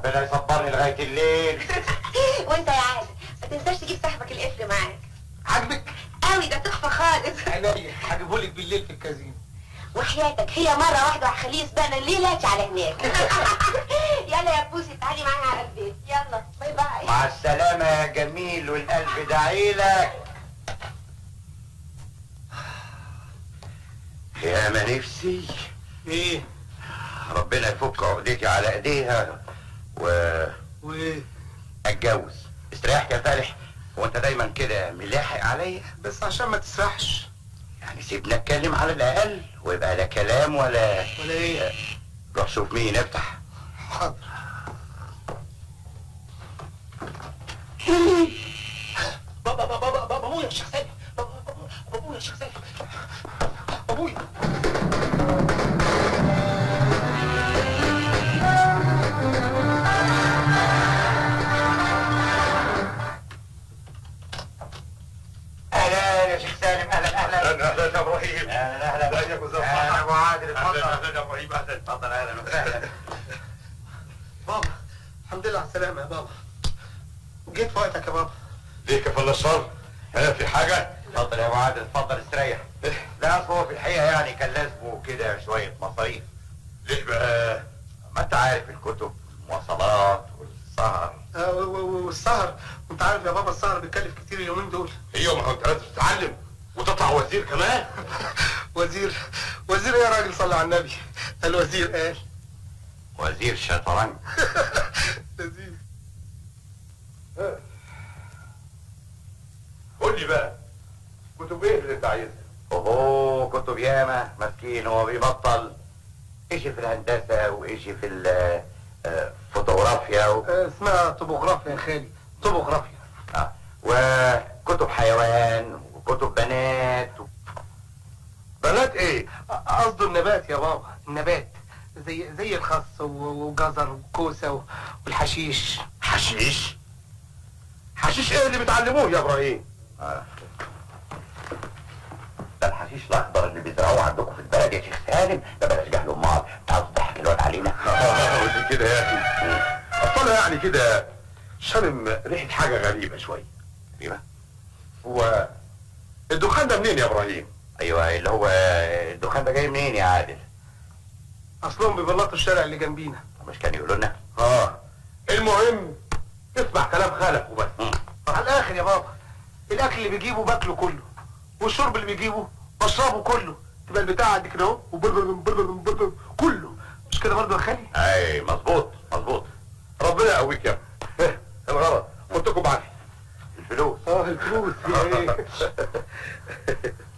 ربنا يصبرني لغايه الليل وانت يا عادل ما تنساش تجيب صاحبك القفل معاك عاجبك قوي ده تحفه خالص عينيا هجيبهولك بالليل في الكازينو وحياتك هي مره واحده وهخليه يسبقنا الليلاتي على هناك يلا يا بوسي تعالي معايا على البيت يلا باي باي مع السلامه يا جميل والقلب دعيلك يا ما نفسي ايه ربنا يفك عقدتي على ايديها و وايه اتجوز استريحت يا فالح وانت دايما كده ملاحق عليا بس عشان ما تسرحش يعني سيبنا اتكلم على الاقل ويبقى لا كلام ولا ولا ايه روح شوف مين افتح حاضر بابا بابا بابا بابا ابويا الشيخ سالم بابا بابا ابويا الشيخ سالم ابويا اهلا يا شيخ سالم اهلا اهلا اهلا اهلا يا ابراهيم اهلا اهلا ازيك يا أستاذ اهلا ابو عادل اتفضل اهلا اهلا يا ابراهيم اهلا اتفضل اهلا وسهلا بابا الحمد لله على السلامة يا بابا جيت في وقتك يا بابا ليه كفل الشر ها في حاجه اتفضل يا ابو عادل اتفضل استريح لا أصل هو في الحقيقه يعني كان لازمه كده شويه مصاريف ليه بقى ما انت عارف الكتب المواصلات والسهر آه، و- و- والسهر وانت عارف يا بابا السهر بيتكلف كتير اليومين دول ايوه ما هو انت لازم تتعلم وتطلع وزير كمان وزير وزير ايه يا راجل صلى على النبي الوزير قال وزير شطرنج وزير قول لي بقى كتب ايه اللي انت عايزها اوه كتب ياما مسكين هو بيبطل ايش في الهندسه وايش في الفوتوغرافيا و... آه، اسمها طبوغرافيا يا خالي طبوغرافيا آه. وكتب حيوان وكتب بنات و... بنات ايه قصده النبات يا بابا النبات زي زي الخس و- وجزر وكوسه و- والحشيش حشيش حشيش ايه اللي بتعلموه يا ابراهيم آه. ده الحشيش الاخضر اللي بيزرعوه عندكم في البلد يا شيخ سالم ده بلاش جهل امال انت عاوز تضحك الواد علينا اه ودي كده يا اخي اصل يعني كده شامم ريحه حاجه غريبه شويه ايوه هو الدخان ده منين يا ابراهيم ايوه اللي هو الدخان ده جاي منين يا عادل اصلهم بيبلطوا الشارع اللي جنبينا مش كان يقولوا لنا اه المهم اسمع كلام خالك وبس مم. على الاخر يا بابا الاكل اللي بيجيبه باكله كله والشرب اللي بيجيبه بشربه كله تبقى البتاع قد كده اهو وبربر بربر بربر كله مش كده برضه يا خالي اي مظبوط مظبوط ربنا يقويك يا ابني إيه، الغرض خدتكم معاك الفلوس اه الفلوس يا ايه